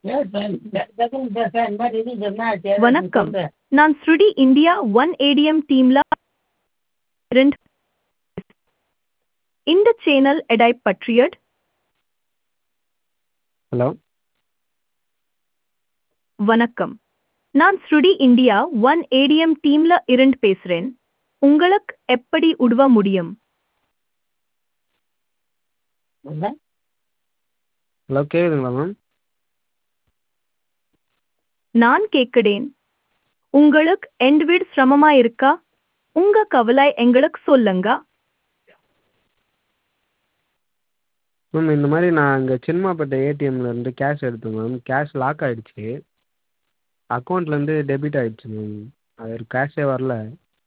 வணக்கம் நான் ஸ்ருடி இந்தியா ஒன் ஏடிஎம் டீம்ல இருந்து இந்த சேனல் எடை பற்றியட் ஹலோ வணக்கம் நான் ஸ்ருடி இந்தியா ஒன் ஏடிஎம் டீம்ல இருந்து பேசுறேன் உங்களுக்கு எப்படி உதவ முடியும் ஹலோ கேட்குதுங்களா மேம் நான் கேட்கிறேன் உங்களுக்கு எண்ட் வீடு சிரமமா இருக்கா உங்க கவலை எங்களுக்கு சொல்லுங்க மேம் இந்த மாதிரி நான் இங்கே சின்னமாப்பேட்டை ஏடிஎம்ல இருந்து கேஷ் எடுத்தேன் மேம் கேஷ் லாக் ஆகிடுச்சி அக்கௌண்ட்லேருந்து டெபிட் ஆகிடுச்சி மேம் அது கேஷே வரல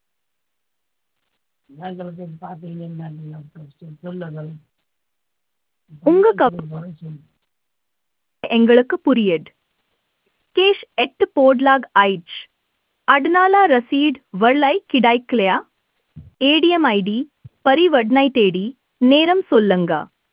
உங்க கவலை எங்களுக்கு புரியுது கேஷ் எட்டு போட்லாக் ஆயிடுச்சு அதனால ரசீட் வரலை கிடைக்கலையா ஏடிஎம் ஐடி பரிவர்த்தனை தேடி நேரம் சொல்லுங்க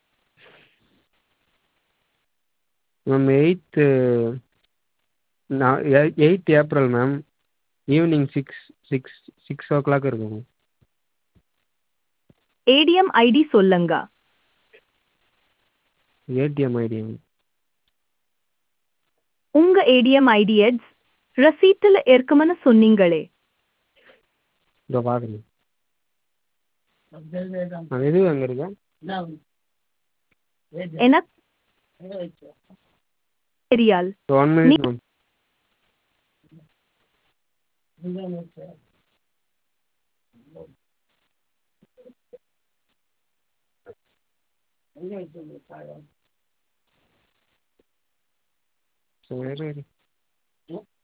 மேம் எயித்து நான் eight April ma'am evening six six six o'clock இருக்கும் மேம் ஏடிஎம் ஐடி சொல்லுங்க ஏடிஎம் ஐடி உங்க ஏடிஎம் ஐடி எட்ஸ் ரசீட்டில் இருக்குமென்னு சொன்னீங்களே இதோ பார்க்குறேன் அது எது அங்கே இருக்கா எனக்கு தெரியால் ஒன் மினிட் மேம் சரி இரு